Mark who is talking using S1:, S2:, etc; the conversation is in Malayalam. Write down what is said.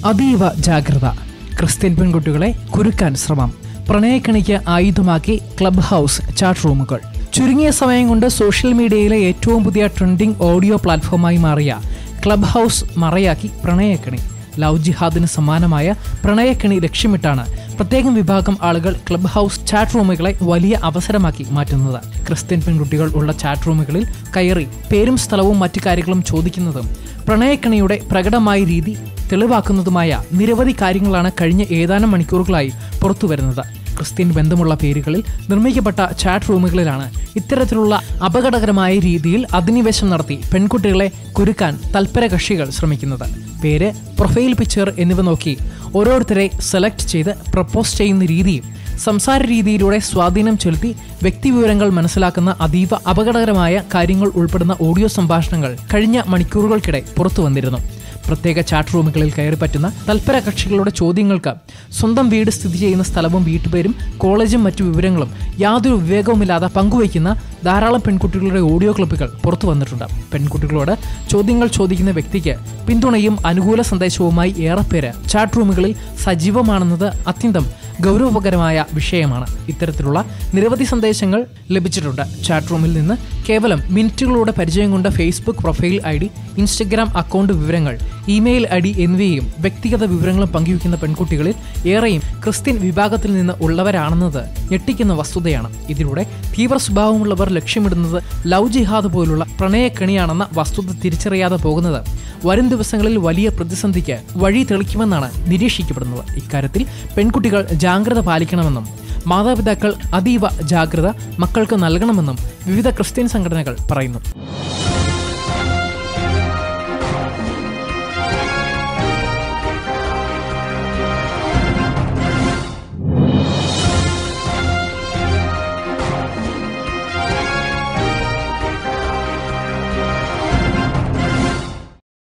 S1: അതീവ ജാഗ്രത ക്രിസ്ത്യൻ പെൺകുട്ടികളെ കുരുക്കാൻ ശ്രമം പ്രണയക്കണിക്ക് ആയുധമാക്കി ക്ലബ് ഹൗസ് ചാറ്റ് റൂമുകൾ ചുരുങ്ങിയ സമയം കൊണ്ട് സോഷ്യൽ മീഡിയയിലെ ഏറ്റവും പുതിയ ട്രെൻഡിംഗ് ഓഡിയോ പ്ലാറ്റ്ഫോമായി മാറിയ ക്ലബ് ഹൗസ് മറയാക്കി പ്രണയക്കണി ലവ് ജിഹാദിന് സമാനമായ പ്രണയക്കണി ലക്ഷ്യമിട്ടാണ് പ്രത്യേകം വിഭാഗം ആളുകൾ ക്ലബ് ഹൗസ് ചാറ്റ് റൂമുകളെ വലിയ അവസരമാക്കി മാറ്റുന്നത് ക്രിസ്ത്യൻ പെൺകുട്ടികൾ ഉള്ള ചാറ്റ് റൂമുകളിൽ കയറി പേരും സ്ഥലവും മറ്റു കാര്യങ്ങളും ചോദിക്കുന്നതും പ്രണയക്കണിയുടെ പ്രകടമായ രീതി തെളിവാക്കുന്നതുമായ നിരവധി കാര്യങ്ങളാണ് കഴിഞ്ഞ ഏതാനും മണിക്കൂറുകളായി പുറത്തുവരുന്നത് ക്രിസ്ത്യൻ ബന്ധമുള്ള പേരുകളിൽ നിർമ്മിക്കപ്പെട്ട ചാറ്റ് റൂമുകളിലാണ് ഇത്തരത്തിലുള്ള അപകടകരമായ രീതിയിൽ അധിനിവേശം നടത്തി പെൺകുട്ടികളെ കുരുക്കാൻ തൽപര കക്ഷികൾ ശ്രമിക്കുന്നത് പേര് പ്രൊഫൈൽ പിക്ചർ എന്നിവ നോക്കി ഓരോരുത്തരെ സെലക്ട് ചെയ്ത് പ്രപ്പോസ് ചെയ്യുന്ന രീതിയും സംസാര രീതിയിലൂടെ സ്വാധീനം ചെലുത്തി വ്യക്തിവിവരങ്ങൾ മനസ്സിലാക്കുന്ന അതീവ അപകടകരമായ കാര്യങ്ങൾ ഉൾപ്പെടുന്ന ഓഡിയോ സംഭാഷണങ്ങൾ കഴിഞ്ഞ മണിക്കൂറുകൾക്കിടെ പുറത്തു വന്നിരുന്നു പ്രത്യേക ചാറ്റ് റൂമുകളിൽ കയറി പറ്റുന്ന തൽപര കക്ഷികളുടെ ചോദ്യങ്ങൾക്ക് സ്വന്തം വീട് സ്ഥിതി ചെയ്യുന്ന സ്ഥലവും വീട്ടുപേരും കോളേജും മറ്റു വിവരങ്ങളും യാതൊരു വിവേകവുമില്ലാതെ പങ്കുവയ്ക്കുന്ന ധാരാളം പെൺകുട്ടികളുടെ ഓഡിയോ ക്ലിപ്പുകൾ പുറത്തു വന്നിട്ടുണ്ട് പെൺകുട്ടികളോട് ചോദ്യങ്ങൾ ചോദിക്കുന്ന വ്യക്തിക്ക് പിന്തുണയും അനുകൂല സന്ദേശവുമായി ഏറെപ്പേര് ചാറ്റ് റൂമുകളിൽ സജീവമാണെന്നത് അത്യന്തം ഗൗരവകരമായ വിഷയമാണ് ഇത്തരത്തിലുള്ള നിരവധി സന്ദേശങ്ങൾ ലഭിച്ചിട്ടുണ്ട് ചാറ്റ് റൂമിൽ നിന്ന് കേവലം മിനിറ്റുകളുടെ പരിചയം കൊണ്ട Facebook profile I D Instagram account വിവരങ്ങൾ ഇമെയിൽ ഐ ഡി എന്നിവയും വ്യക്തിഗത വിവരങ്ങളും പങ്കുവയ്ക്കുന്ന പെൺകുട്ടികളിൽ ഏറെയും ക്രിസ്ത്യൻ വിഭാഗത്തിൽ നിന്ന് ഉള്ളവരാണെന്നത് ഞെട്ടിക്കുന്ന വസ്തുതയാണ് ഇതിലൂടെ തീവ്ര സ്വഭാവമുള്ളവർ ലക്ഷ്യമിടുന്നത് ലവ് ജിഹാദ് പോലുള്ള പ്രണയക്കണിയാണെന്ന വസ്തുത തിരിച്ചറിയാതെ പോകുന്നത് വരും ദിവസങ്ങളിൽ വലിയ പ്രതിസന്ധിക്ക് വഴി തെളിക്കുമെന്നാണ് നിരീക്ഷിക്കപ്പെടുന്നത് ഇക്കാര്യത്തിൽ പെൺകുട്ടികൾ ജാഗ്രത പാലിക്കണമെന്നും മാതാപിതാക്കൾ അതീവ ജാഗ്രത മക്കൾക്ക് നൽകണമെന്നും വിവിധ ക്രിസ്ത്യൻ സംഘടനകൾ പറയുന്നു